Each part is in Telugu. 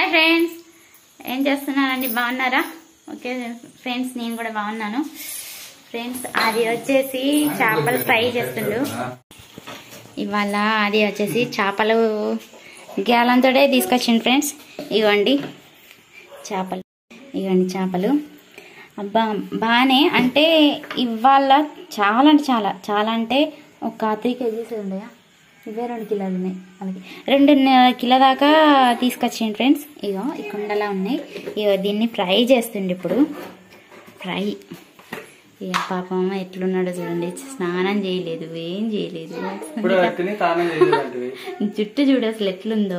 హాయ్ ఫ్రెండ్స్ ఏం చేస్తున్నారండి బాగున్నారా ఓకే ఫ్రెండ్స్ నేను కూడా బాగున్నాను ఫ్రెండ్స్ అది వచ్చేసి చేపలు ఫ్రై చేస్తుండు ఇవాళ అది వచ్చేసి చేపలు గ్యాలంతోటే తీసుకొచ్చిండు ఫ్రెండ్స్ ఇవ్వండి చేపలు ఇవ్వండి చేపలు అబ్బా బాగానే అంటే ఇవాళ చాలా అంటే చాలా చాలా అంటే ఒక త్రీ కేజీస్ ఉన్నాయా ఇవే రెండు కిలోలు ఉన్నాయి అలాగే రెండు కిలో దాకా తీసుకొచ్చిండు ఫ్రెండ్స్ ఇగో ఈ కుండలా ఉన్నాయి ఇగో దీన్ని ఫ్రై చేస్తుండే ఇప్పుడు ఫ్రై ఇక పాపం ఎట్లున్నాడో చూడండి స్నానం చేయలేదు ఏం చేయలేదు ఇప్పుడు తిని తానం చేయలేదంటివి జుట్టు చూడు అసలు ఎట్లుందో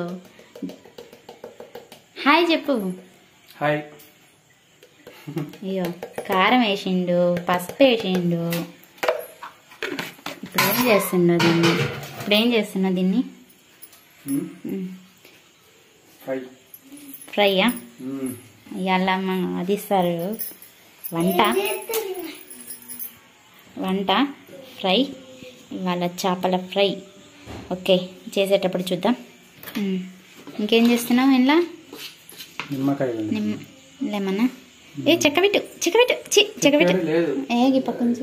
హాయ్ చెప్పు హాయ్ అయ్యో కారం వేసిండు పసుపు వేసిండు ఇప్పుడు ఏం చేస్తుండో దీన్ని ఇప్పుడు ఏం చేస్తున్నా దీన్ని ఉమ్, హాయ్ ఫ్రైయా ఇవాళ మన అది ఇస్తారు వంట వంట ఫ్రై ఇవాళ చేపల ఫ్రై ఓకే చేసేటప్పుడు చూద్దాం ఉమ్, ఇంకేం చేస్తున్నావు ఇలా నిమ్మకాయ నిమ్మ లెమన్నా ఏ చెక్కబెట్టు చెక్కబెట్టు చి చెక్కబెట్టు లేదు ఏ ఈ పక్క నుంచి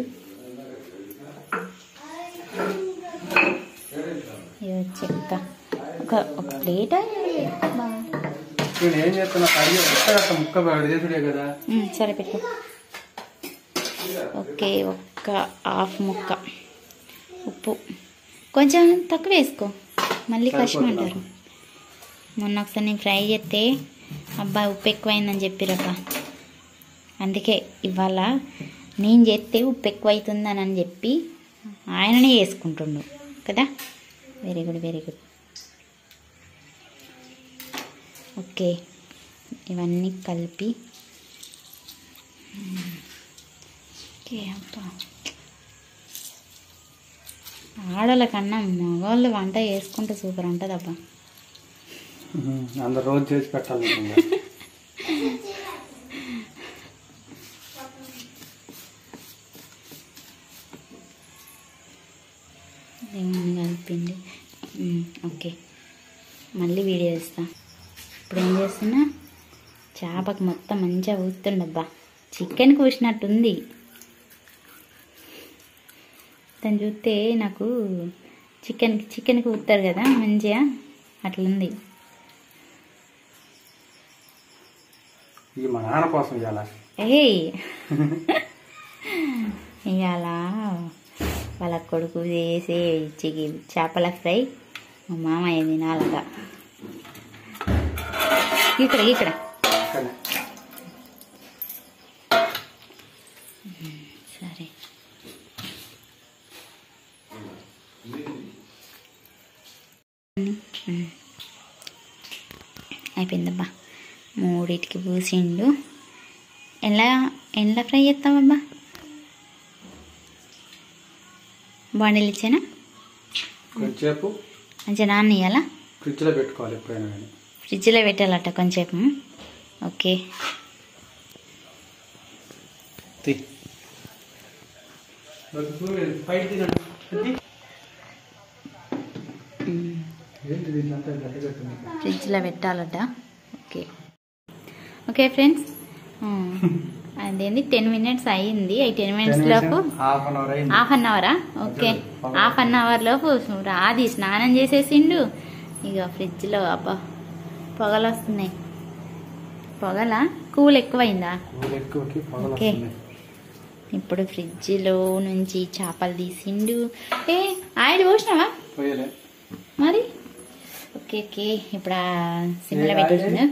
అయ్యో చెక్క ఒక ఒక ప్లేట్ నేను ఏం చేస్తున్నా కడిగి ఒక్క ముక్క చేసుడే కదా సరే పెట్టు ఓకే ఒక్క హాఫ్ ముక్క ఉప్పు కొంచెం తక్కువ వేసుకో మళ్ళీ కష్టం అంటారు మొన్న ఒకసారి నేను ఫ్రై చేస్తే అబ్బాయి ఉప్పు ఎక్కువైందని చెప్పిరబ్బా అందుకే ఇవాళ నేను చేస్తే ఉప్పు ఎక్కువ అవుతుందని అని చెప్పి ఆయననే చేసుకుంటుండు కదా very good very good okay ఇవన్నీ కలిపి ఓకే అబ్బా ఆడోళ్ళ కన్నా మగవాళ్ళు వంట చేసుకుంటే సూపర్ ఉంటుంది అబ్బా అందరు రోజు చేసి పెట్టాలి ఇంకా. ఏమని కలిపింది ఉమ్, ఓకే మళ్ళీ వీడియో ఇస్తా ఇప్పుడు ఏం చేస్తున్నా చేపకు మొత్తం మంచిగా ఊస్తుండబ్బా చికెన్ కూసినట్టుంది దాన్ని చూస్తే నాకు చికెన్ చికెన్కి ఊస్తారు కదా మంచిగా అట్లుంది ఇది మా నాన్న కోసం ఇవ్వాల ఏయ్ ఇవాళ వాళ్ళ కొడుకు చేసే చికి చేపల ఫ్రై మా మామయ్య తినాలట ఇక్కడ ఇక్కడ సరే ఉమ్. అయిపోయిందబ్బా మూడిటికి పూసిండు ఎలా ఎలా ఫ్రై చేస్తావబ్బా బాండీలు ఇచ్చానా కొంచెంసేపు మంచిగా నాన్న ఇయ్యాలా ఫ్రిడ్జ్లో పెట్టుకోవాలి ఎప్పుడైనా కానీ ఫ్రిడ్జ్లో పెట్టాలట కొంచెంసేపు ఓకే తీ బయట తినండి ఏంటి దీంట్లో గట్టి కట్టుంది ఫ్రిడ్జ్లో పెట్టాలట ఓకే ఓకే ఫ్రెండ్స్ అదేంది టెన్ మినిట్స్ అయ్యింది ఈ టెన్ మినిట్స్ లోపు హాఫ్ అన్ అవర్ అయింది హాఫ్ అన్ అవరా ఓకే హాఫ్ అన్ అవర్ లోపు రాది స్నానం చేసేసిండు ఇక ఫ్రిడ్జ్లో అబ్బా పొగలు వస్తున్నాయి పొగల కూల్ ఎక్కువైందా ఊరు ఎక్కువకి పొగలు ఓకే. వస్తున్నాయి ఇప్పుడు ఫ్రిడ్జ్లో నుంచి చేపలు తీసిండు ఏ ఆయిల్ పోసినావా పోయలే మరి ఓకే ఓకే ఇప్పుడు ఆ సిమ్లో ఏ పెట్టేసిండు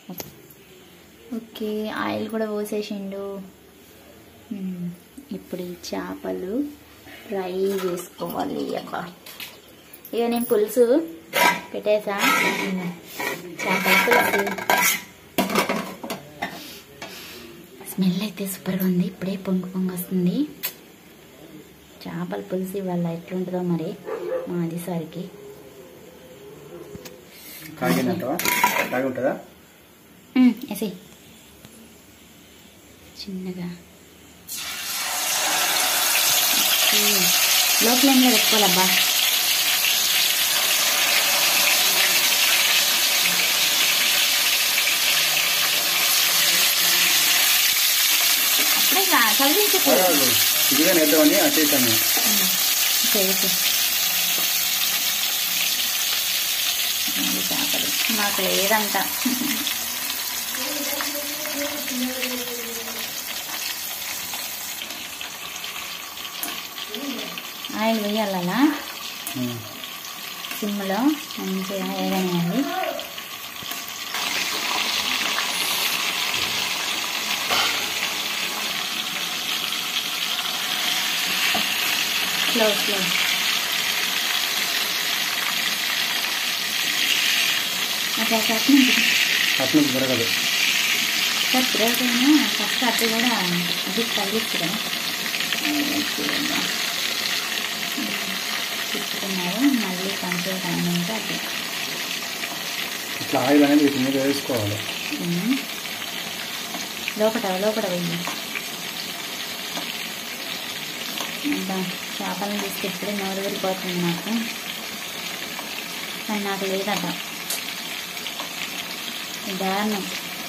ఓకే ఆయిల్ కూడా పోసేసిండు మ్మ్. ఇప్పుడు ఈ చేపలు ఫ్రై చేసుకోవాలి అబ్బా ఇక నేను పులుసు పెట్టేసా చేపల పులుసు స్మెల్ అయితే సూపర్గా ఉంది ఇప్పుడే పొంగు పొంగు వస్తుంది చేపల పులుసు ఇవాళ ఎట్లుంటుందో మరి మా అదిసారికి కాగినట్టవా కాగి ఉంటుందా ఎసి చిన్నగా ఓకే. లో ఫ్లేమ్లో పెట్టుకోవాలబ్బా చదివించకూడదు ఇదిగా నేద్దామని అది చేశాను చేసి చేపలు మాకు లేదంట ఆయిల్ వేయాలలా సిమ్లో మంచిగా వేగనేయాలి స్లో స్లో అట్లా చట్నీ అట్లా జరగదు సార్ బ్రేకైనా ఫస్ట్ అటు కూడా అది కలిగిస్తున్నా తిప్పుకున్నారు మళ్ళీ కొంచెం టైం ఉంటే అది ఇట్లా ఆయిల్ అనేది వీటి మీద వేసుకోవాలి ఉమ్. లోపట లోపట వెయ్యి ఇంకా చేపలను తీసుకెప్పుడే నోరు వెళ్ళిపోతుంది నాకు కానీ నాకు లేదట దారుణం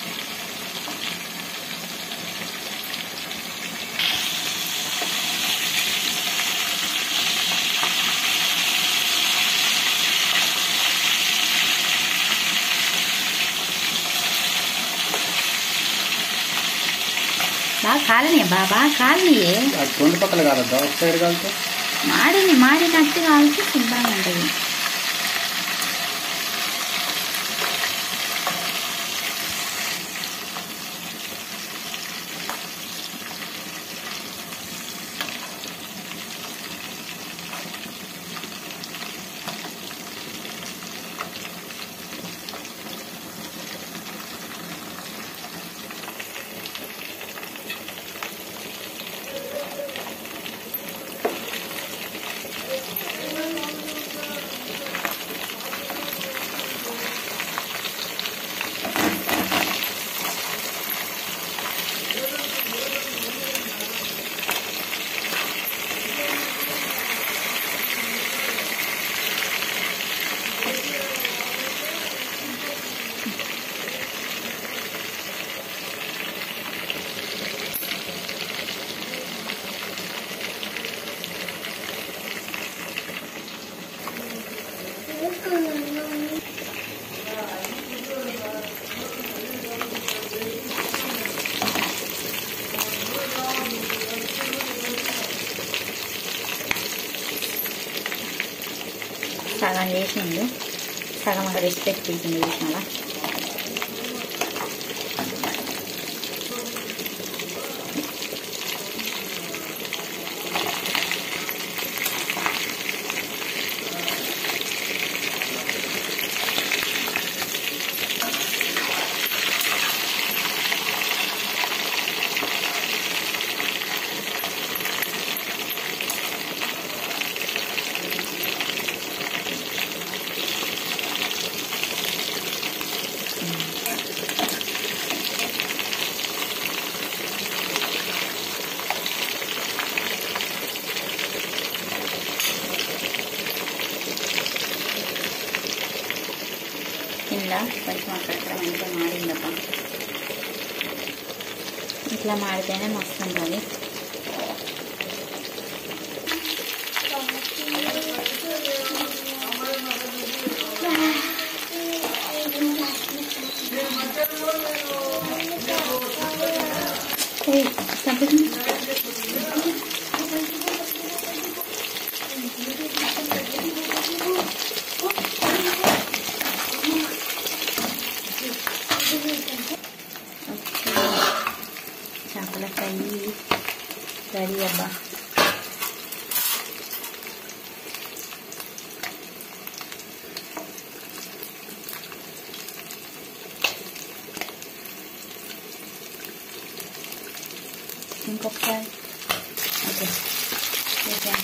బాగా కాలనీ బాబా కాలనీయే అది రెండు పక్కల కాలద్దా ఒక సైడ్ కాలితే మాడిని మాడినట్టు కాల్చి శుభ్రంగా ఉంటుంది సగం చేసిండు సగం అక్కడ రెస్ట్ పెట్టుకుంటుంది చూసినావా కింద కొంచెం అక్కడక్కడ మంచిగా మాడిందప్ప ఇట్లా మాడితేనే మస్తు ఉంటుంది ఏయ్, చంపేసింది. ఓకే. చేపల ఫ్రై రెడీ అబ్బా ఇంకొకసారి ఓకే ఓకే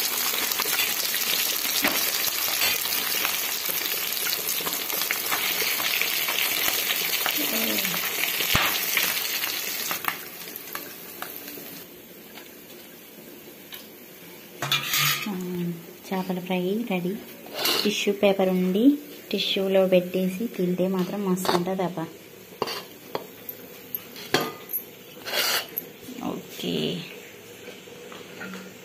ఆ, చేపల ఫ్రై రెడీ టిష్యూ పేపర్ ఉండి టిష్యూలో పెట్టేసి తింటే మాత్రం మస్తు ఉంటుంది అబ్బా ఓకే ఓకే